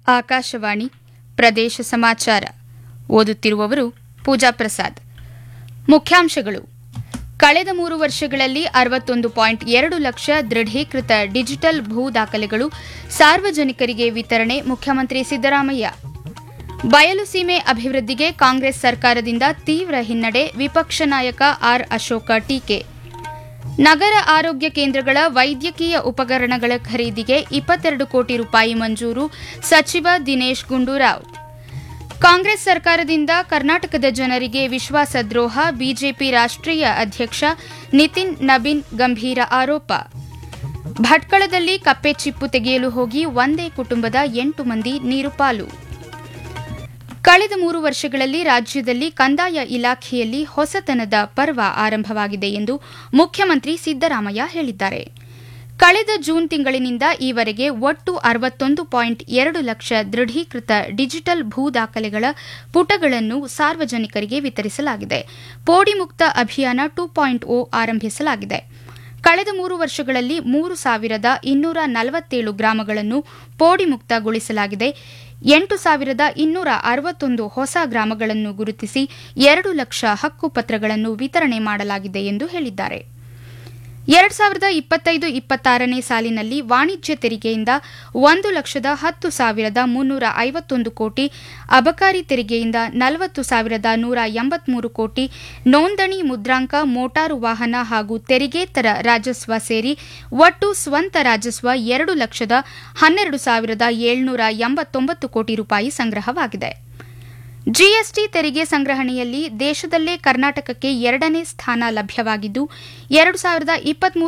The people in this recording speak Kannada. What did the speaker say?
ಆಕಾಶವಾಣಿ ಪ್ರದೇಶ ಸಮಾಚಾರ ಓದುತ್ತಿರುವವರು ಪೂಜಾ ಪ್ರಸಾದ್ ಮುಖ್ಯಾಂಶಗಳು ಕಳೆದ ಮೂರು ವರ್ಷಗಳಲ್ಲಿ ಅರವತ್ತೊಂದು ಪಾಯಿಂಟ್ ಎರಡು ಲಕ್ಷ ದೃಢೀಕೃತ ಡಿಜಿಟಲ್ ಭೂ ದಾಖಲೆಗಳು ಸಾರ್ವಜನಿಕರಿಗೆ ವಿತರಣೆ ಮುಖ್ಯಮಂತ್ರಿ ಸಿದ್ದರಾಮಯ್ಯ ಬಯಲು ಸೀಮೆ ಅಭಿವೃದ್ಧಿಗೆ ಕಾಂಗ್ರೆಸ್ ಸರ್ಕಾರದಿಂದ ತೀವ್ರ ಹಿನ್ನಡೆ ವಿಪಕ್ಷ ನಾಯಕ ಆರ್ ಅಶೋಕ ಟೀಕೆ ನಗರ ಆರೋಗ್ಯ ಕೇಂದ್ರಗಳ ವೈದ್ಯಕೀಯ ಉಪಕರಣಗಳ ಖರೀದಿಗೆ ಇಪ್ಪತ್ತೆರಡು ಕೋಟಿ ರೂಪಾಯಿ ಮಂಜೂರು ಸಚಿವ ದಿನೇಶ್ ಗುಂಡೂರಾವ್ ಕಾಂಗ್ರೆಸ್ ಸರ್ಕಾರದಿಂದ ಕರ್ನಾಟಕದ ಜನರಿಗೆ ವಿಶ್ವಾಸದ್ರೋಹ ಬಿಜೆಪಿ ರಾಷ್ಟ್ರೀಯ ಅಧ್ಯಕ್ಷ ನಿತಿನ್ ನಬೀನ್ ಗಂಭೀರ ಆರೋಪ ಭಟ್ಕಳದಲ್ಲಿ ಕಪ್ಪೆ ಚಿಪ್ಪು ತೆಗೆಯಲು ಹೋಗಿ ಒಂದೇ ಕುಟುಂಬದ ಎಂಟು ಮಂದಿ ನೀರುಪಾಲು ಕಳೆದ ಮೂರು ವರ್ಷಗಳಲ್ಲಿ ರಾಜ್ಯದಲ್ಲಿ ಕಂದಾಯ ಇಲಾಖೆಯಲ್ಲಿ ಹೊಸತನದ ಪರ್ವ ಆರಂಭವಾಗಿದೆ ಎಂದು ಮುಖ್ಯಮಂತ್ರಿ ಸಿದ್ದರಾಮಯ್ಯ ಹೇಳಿದ್ದಾರೆ ಕಳೆದ ಜೂನ್ ತಿಂಗಳಿನಿಂದ ಈವರೆಗೆ ಒಟ್ಟು ಅರವತ್ತೊಂದು ಪಾಯಿಂಟ್ ಎರಡು ಲಕ್ಷ ದೃಢೀಕೃತ ಡಿಜಿಟಲ್ ಭೂ ದಾಖಲೆಗಳ ಪುಟಗಳನ್ನು ಸಾರ್ವಜನಿಕರಿಗೆ ವಿತರಿಸಲಾಗಿದೆ ಪೋಡಿ ಮುಕ್ತ ಅಭಿಯಾನ ಟೂ ಪಾಯಿಂಟ್ ಓ ಆರಂಭಿಸಲಾಗಿದೆ ಕಳೆದ ಮೂರು ವರ್ಷಗಳಲ್ಲಿ ಮೂರು ಸಾವಿರದ ಇನ್ನೂರ ನಲವತ್ತೇಳು ಗ್ರಾಮಗಳನ್ನು ಪೋಡಿ ಮುಕ್ತಗೊಳಿಸಲಾಗಿದೆ ಎಂಟು ಸಾವಿರದ ಇನ್ನೂರ ಅರವತ್ತೊಂದು ಹೊಸ ಗ್ರಾಮಗಳನ್ನು ಗುರುತಿಸಿ ಎರಡು ಲಕ್ಷ ಹಕ್ಕುಪತ್ರಗಳನ್ನು ವಿತರಣೆ ಮಾಡಲಾಗಿದೆ ಎಂದು ಹೇಳಿದ್ದಾರೆ ಎರಡು ಸಾವಿರದ ಇಪ್ಪತ್ತೈದು ಇಪ್ಪತ್ತಾರನೇ ಸಾಲಿನಲ್ಲಿ ವಾಣಿಜ್ಯ ತೆರಿಗೆಯಿಂದ ಒಂದು ಲಕ್ಷದ ಹತ್ತು ಸಾವಿರದ ಮುನ್ನೂರ ಐವತ್ತೊಂದು ಕೋಟಿ ಅಬಕಾರಿ ತೆರಿಗೆಯಿಂದ ನಲವತ್ತು ಸಾವಿರದ ನೂರ ಎಂಬತ್ಮೂರು ಕೋಟಿ ನೋಂದಣಿ ಮುದ್ರಾಂಕ ಮೋಟಾರು ವಾಹನ ಹಾಗೂ ತೆರಿಗೇತರ ರಾಜಸ್ವ ಸೇರಿ ಒಟ್ಟು ಸ್ವಂತ ರಾಜಸ್ವ ಎರಡು ಲಕ್ಷದ ಹನ್ನೆರಡು ಸಾವಿರದ ಏಳ್ನೂರ ಎಂಬತ್ತೊಂಬತ್ತು ಕೋಟಿ ರೂಪಾಯಿ ಸಂಗ್ರಹವಾಗಿದೆ ಜಿಎಸ್ಟಿ ತೆರಿಗೆ ಸಂಗ್ರಹಣೆಯಲ್ಲಿ ದೇಶದಲ್ಲೇ ಕರ್ನಾಟಕಕ್ಕೆ ಎರಡನೇ ಸ್ಥಾನ ಲಭ್ಯವಾಗಿದ್ದು ಎರಡು ಸಾವಿರದ ಇಪ್ಪತ್ಮೂರು